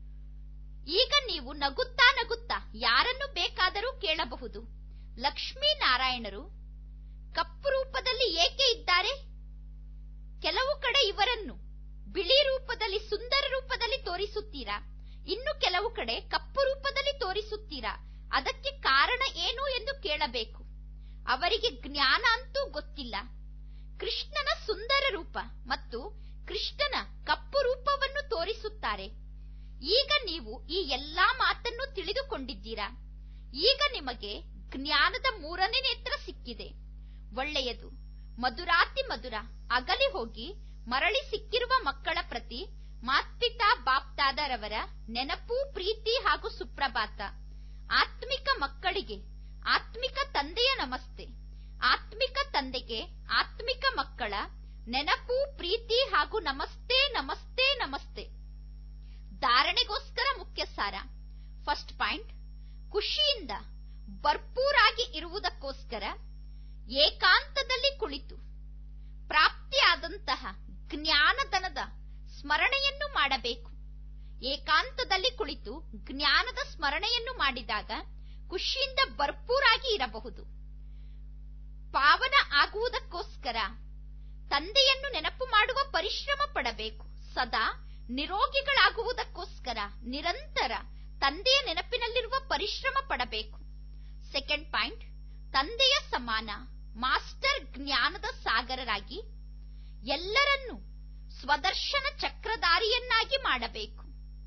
ಈಗ ನೀವು ನಗುತ್ತಾ ನಗುತ್ತಾ ಯಾರನ್ನು ಬೇಕಾದರೂ ಕೇಳಬಹುದು ಲಕ್ಷ್ಮೀನಾರಾಯಣರು ಕಪ್ಪು ರೂಪದಲ್ಲಿ ಏಕೆ ಇದ್ದಾರೆ ಕೆಲವು ಕಡೆ ಇವರನ್ನು ಬಿಳಿ ರೂಪದಲ್ಲಿ ಸುಂದರ ರೂಪದಲ್ಲಿ ತೋರಿಸುತ್ತೀರಾ ಇನ್ನು ಕೆಲವು ಕಡೆ ಕಪ್ಪು ರೂಪದಲ್ಲಿ ತೋರಿಸುತ್ತೀರಾ ಅದಕ್ಕೆ ಕಾರಣ ಏನು ಎಂದು ಕೇಳಬೇಕು ಅವರಿಗೆ ಜ್ಞಾನ ಅಂತೂ ಗೊತ್ತಿಲ್ಲ ಕೃಷ್ಣನ ಸುಂದರ ರೂಪ ಮತ್ತು ಕೃಷ್ಣನ ಕಪ್ಪು ರೂಪವನ್ನು ತೋರಿಸುತ್ತಾರೆ ಈಗ ನೀವು ಈ ಎಲ್ಲಾ ಮಾತನ್ನು ತಿಳಿದುಕೊಂಡಿದ್ದೀರಾ ಈಗ ನಿಮಗೆ ಜ್ಞಾನದ ಮೂರನೇ ನೇತ್ರ ಸಿಕ್ಕಿದೆ ಒಳ್ಳೆಯದು ಮಧುರಾತಿ ಮಧುರ ಅಗಲಿ ಹೋಗಿ ಮರಳಿ ಸಿಕ್ಕಿರುವ ಮಕ್ಕಳ ಪ್ರತಿ ಮಾತ್ಪಿತಾ ಬಾಪ್ತಾದರವರ ನೆನಪು ಪ್ರೀತಿ ಹಾಗೂ ಸುಪ್ರಭಾತ ಆತ್ಮಿಕ ಮಕ್ಕಳಿಗೆ ಆತ್ಮಿಕ ತಂದೆಯ ನಮಸ್ತೆ ಆತ್ಮಿಕ ತಂದೆಗೆ ಆತ್ಮಿಕ ಮಕ್ಕಳ ನೆನಪು ಪ್ರೀತಿ ಹಾಗೂ ನಮಸ್ತೆ ನಮಸ್ತೆ ನಮಸ್ತೆ ಧಾರಣೆಗೋಸ್ಕರ ಮುಖ್ಯ ಸಾರ ಫಸ್ಟ್ ಪಾಯಿಂಟ್ ಖುಷಿಯಿಂದ ಭರ್ಪೂರಾಗಿ ಇರುವುದಕ್ಕೋಸ್ಕರ ಏಕಾಂತದಲ್ಲಿ ಕುಳಿತು ಪ್ರಾಪ್ತಿಯಾದಂತಹ ಜ್ಞಾನಧನದ ಸ್ಮರಣೆಯನ್ನು ಮಾಡಬೇಕು ಏಕಾಂತದಲ್ಲಿ ಕುಳಿತು ಜ್ಞಾನದ ಸ್ಮರಣೆಯನ್ನು ಮಾಡಿದಾಗ ಖುಷಿಯಿಂದ ಭರ್ಪೂರಾಗಿ ಇರಬಹುದು ಪಾವನ ಆಗುವುದಕ್ಕೋಸ್ಕರ ತಂದೆಯನ್ನು ನೆನಪು ಮಾಡುವ ಪರಿಶ್ರಮ ಪಡಬೇಕು ಸದಾ ನಿರೋಗಿಗಳಾಗುವುದಕ್ಕೋಸ್ಕರ ನಿರಂತರ ತಂದೆಯ ನೆನಪಿನಲ್ಲಿರುವ ಪರಿಶ್ರಮ ಪಡಬೇಕು ಸೆಕೆಂಡ್ ಪಾಯಿಂಟ್ ತಂದೆಯ ಸಮಾನ ಮಾಸ್ಟರ್ ಜ್ಞಾನದ ಸಾಗರರಾಗಿ ಎಲ್ಲರನ್ನೂ ಸ್ವದರ್ಶನ ಚಕ್ರಧಾರಿಯನ್ನಾಗಿ ಮಾಡಬೇಕು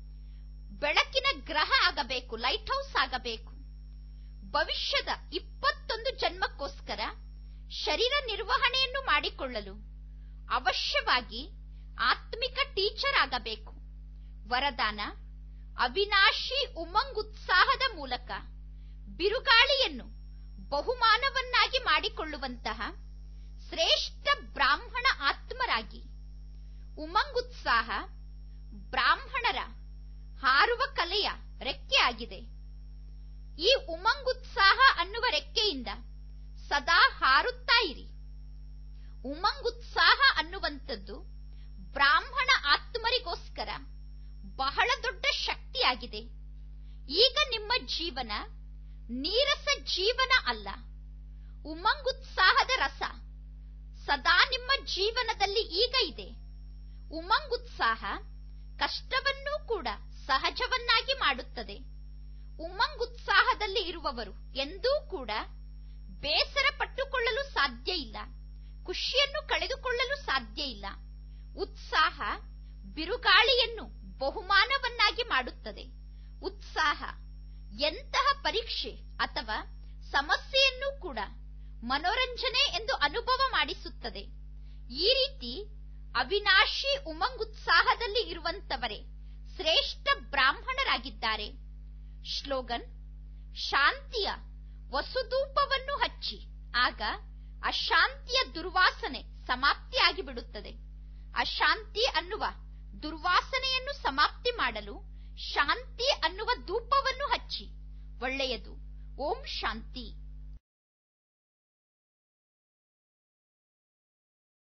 ಬೆಳಕಿನ ಗ್ರಹ ಆಗಬೇಕು ಲೈಟ್ ಹೌಸ್ ಆಗಬೇಕು ಭವಿಷ್ಯದ ಇಪ್ಪತ್ತೊಂದು ಜನ್ಮಕ್ಕೋಸ್ಕರ ಶರೀರ ನಿರ್ವಹಣೆಯನ್ನು ಮಾಡಿಕೊಳ್ಳಲು ಅವಶ್ಯವಾಗಿ ಆತ್ಮಿಕ ಟೀಚರ್ ಆಗಬೇಕು ವರದಾನ ಅವಿನಾಶಿ ಉಮಂಗ್ ಉತ್ಸಾಹದ ಮೂಲಕ ಬಿರುಗಾಳಿಯನ್ನು ಬಹುಮಾನವನ್ನಾಗಿ ಮಾಡಿಕೊಳ್ಳುವಂತಹ ಶ್ರೇಷ್ಠ ಬ್ರಾಹ್ಮಣ ಆತ್ಮರಾಗಿ ಉಮಂಗ್ ಉತ್ಸಾಹ ಬ್ರಾಹ್ಮಣರ ಹಾರುವ ಕಲೆಯ ರೆಕ್ಕೆ ಆಗಿದೆ ಈ ಉಮಂಗ್ ಉತ್ಸಾಹ ಅನ್ನುವ ರೆಕ್ಕೆಯಿಂದ ಸದಾ ಹಾರುತ್ತಾ ಇರಿ ಉಮಂಗ್ ಉತ್ಸಾಹ ಅನ್ನುವಂಥದ್ದು ಬ್ರಾಹ್ಮಣ ಆತ್ಮರಿಗೋಸ್ಕರ ಬಹಳ ದೊಡ್ಡ ಶಕ್ತಿಯಾಗಿದೆ ಈಗ ನಿಮ್ಮ ಜೀವನ ನೀರಸ ಜೀವನ ಅಲ್ಲ ಉಮಂಗುತ್ಸಾಹದ ರಸ ಸದಾ ನಿಮ್ಮ ಜೀವನದಲ್ಲಿ ಈಗ ಇದೆ ಉಮಂಗುತ್ಸಾಹ ಕಷ್ಟವನ್ನೂ ಕೂಡ ಸಹಜವನ್ನಾಗಿ ಮಾಡುತ್ತದೆ ಉಮಂಗುತ್ಸಾಹದಲ್ಲಿ ಇರುವವರು ಎಂದೂ ಕೂಡ ಬೇಸರ ಪಟ್ಟುಕೊಳ್ಳಲು ಸಾಧ್ಯ ಇಲ್ಲ ಖುಷಿಯನ್ನು ಕಳೆದುಕೊಳ್ಳಲು ಸಾಧ್ಯ ಇಲ್ಲ ಉತ್ಸಾಹ ಬಿರುಗಾಳಿಯನ್ನು ಬಹುಮಾನವನ್ನಾಗಿ ಮಾಡುತ್ತದೆ ಉತ್ಸಾಹ ಎಂತಹ ಪರೀಕ್ಷೆ ಅಥವಾ ಸಮಸ್ಯೆಯನ್ನೂ ಕೂಡ ಮನೋರಂಜನೆ ಎಂದು ಅನುಭವ ಮಾಡಿಸುತ್ತದೆ ಈ ರೀತಿ ಅವಿನಾಶಿ ಉಮಂಗುತ್ಸಾಹದಲ್ಲಿ ಇರುವಂತವರೇ ಶ್ರೇಷ್ಠ ಬ್ರಾಹ್ಮಣರಾಗಿದ್ದಾರೆ ಶ್ಲೋಗನ್ ಶಾಂತಿಯ ವಸುಧೂಪವನ್ನು ಹಚ್ಚಿ ಆಗ ಅಶಾಂತಿಯ ದುರ್ವಾಸನೆ ಸಮಾಪ್ತಿಯಾಗಿ ಬಿಡುತ್ತದೆ ಅಶಾಂತಿ ಅನ್ನುವ ದುರ್ವಾಸನೆಯನ್ನು ಸಮಾಪ್ತಿ ಮಾಡಲು ಶಾಂತಿ ಅನ್ನುವ ಧೂಪವನ್ನು ಹಚ್ಚಿ ಒಳ್ಳೆಯದು ಓಂ ಶಾಂತಿ